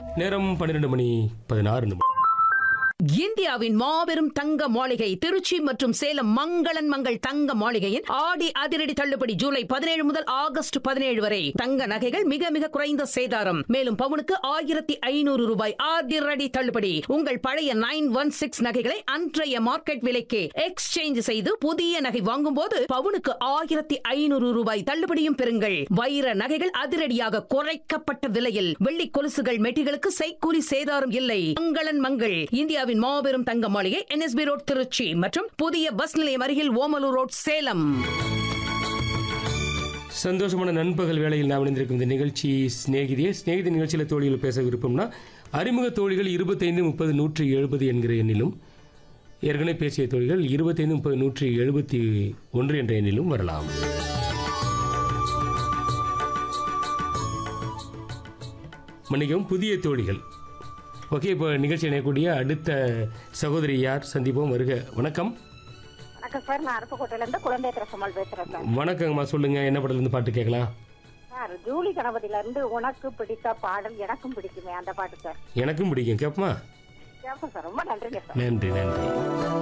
நேரம் பன்னிரெண்டு மணி பதினாறு நிமிடம் இந்தியாவின் மாபெரும் தங்க மாளிகை திருச்சி மற்றும் சேலம் மங்களன் மங்கள் தங்க மாளிகையின் ஆடி அதிரடி தள்ளுபடி ஜூலை பதினேழு முதல் ஆகஸ்ட் பதினேழு வரை தங்க நகைகள் மிக மிக குறைந்த சேதாரம் மேலும் பவுனுக்கு ஆயிரத்தி ஐநூறு ரூபாய் அதிரடி தள்ளுபடி உங்கள் பழைய நைன் ஒன் சிக்ஸ் நகைகளை அன்றைய மார்க்கெட் விலைக்கு எக்ஸ்சேஞ்ச் செய்து புதிய நகை வாங்கும் போது பவுனுக்கு ஆயிரத்தி ஐநூறு ரூபாய் தள்ளுபடியும் பெறுங்கள் வைர நகைகள் அதிரடியாக குறைக்கப்பட்ட விலையில் வெள்ளி கொலுசுகள் மெட்டிகளுக்கு செய்கூலி சேதாரம் இல்லை மங்களன் மங்கள் இந்தியாவின் மாபெரும் தங்க மாளிகை என்எஸ்பி ரோட் திருச்சி மற்றும் புதிய பஸ் நிலையம் அருகில் ஓமலூர் ரோட் சேலம் சந்தோஷமான நண்பகல் வேளையில் நாம் இணைந்திருக்கும் இந்த நிகழ்ச்சி சிநேகிதியே சிநேகிதி நிகழ்ச்சியில் தோழிகள் பேச விருப்பம்னா அறிமுக தோழிகள் இருபத்தைந்து முப்பது நூற்றி எழுபது என்கிற எண்ணிலும் ஏற்கனவே பேசிய தோழிகள் இருபத்தைந்து முப்பது நூற்றி எழுபத்தி ஒன்று என்ற எண்ணிலும் வரலாம் மன்னிக்கவும் புதிய தோழிகள் ஓகே இப்போ நிகழ்ச்சி இணையக்கூடிய அடுத்த சகோதரி யார் சந்திப்போம் வருக வணக்கம் வணக்கம் சார் நான் அருப்புக்கோட்டையில இருந்து குழந்தை திரசம்மாள் பேசுறேன் சார் வணக்கங்கம்மா சொல்லுங்க என்ன படத்துல இருந்து பாட்டு கேட்கலாம் சார் ஜூலி கணபதியில இருந்து உனக்கு பிடித்த பாடல் எனக்கும் பிடிக்குமே அந்த பாட்டு சார் எனக்கும் பிடிக்கும் கேட்போமா கேட்போம் சார் ரொம்ப நன்றிங்க சார் நன்றி நன்றி